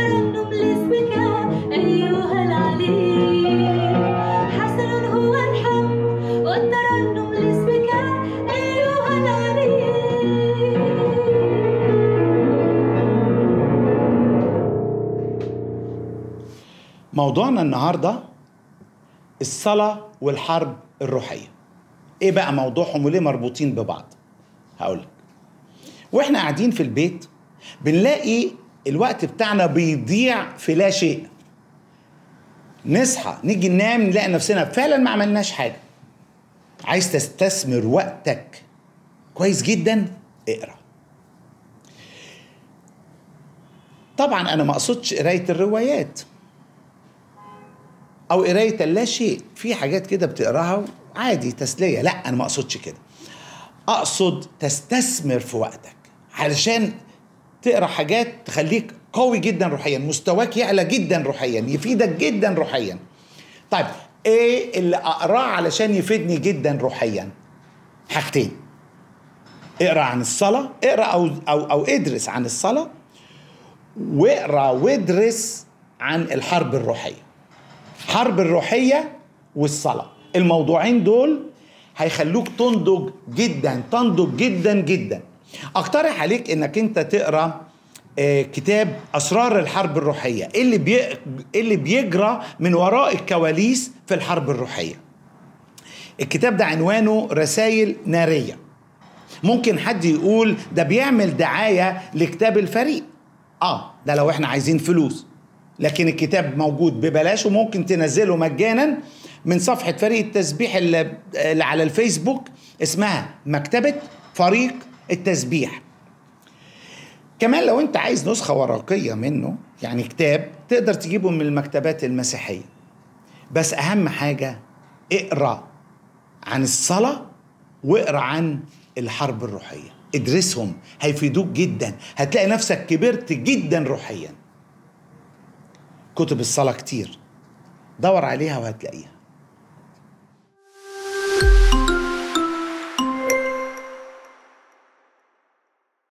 والترنم لاسمك أيها العلي حسن هو الحمد والترنم لاسمك أيها العلي موضوعنا النهارده الصلاة والحرب الروحية. ايه بقى موضوعهم وليه مربوطين ببعض؟ هقول لك. واحنا قاعدين في البيت بنلاقي الوقت بتاعنا بيضيع في لا شيء. نصحى نيجي ننام نلاقي نفسنا فعلا ما عملناش حاجة. عايز تستثمر وقتك كويس جدا اقرا. طبعا انا ما اقصدش قرايه الروايات او قرايه اللا شيء في حاجات كده بتقراها عادي تسليه لا انا ما اقصدش كده اقصد تستثمر في وقتك علشان تقرا حاجات تخليك قوي جدا روحيا مستواك يعلى جدا روحيا يفيدك جدا روحيا طيب ايه اللي اقراه علشان يفيدني جدا روحيا حاجتين اقرا عن الصلاه اقرا او او او ادرس عن الصلاه واقرا وادرس عن الحرب الروحيه حرب الروحيه والصلاه الموضوعين دول هيخلوك تنضج جدا تنضج جدا جدا اقترح عليك انك انت تقرا آه، كتاب اسرار الحرب الروحيه إيه اللي بي... إيه اللي بيجرى من وراء الكواليس في الحرب الروحيه الكتاب ده عنوانه رسائل ناريه ممكن حد يقول ده بيعمل دعايه لكتاب الفريق اه ده لو احنا عايزين فلوس لكن الكتاب موجود ببلاش وممكن تنزله مجانا من صفحة فريق التسبيح اللي اللي على الفيسبوك اسمها مكتبة فريق التسبيح كمان لو انت عايز نسخة ورقية منه يعني كتاب تقدر تجيبه من المكتبات المسيحية بس أهم حاجة اقرأ عن الصلاة واقرأ عن الحرب الروحية ادرسهم هيفيدوك جدا هتلاقي نفسك كبرت جدا روحيا كتب الصلاة كتير دور عليها وهتلاقيها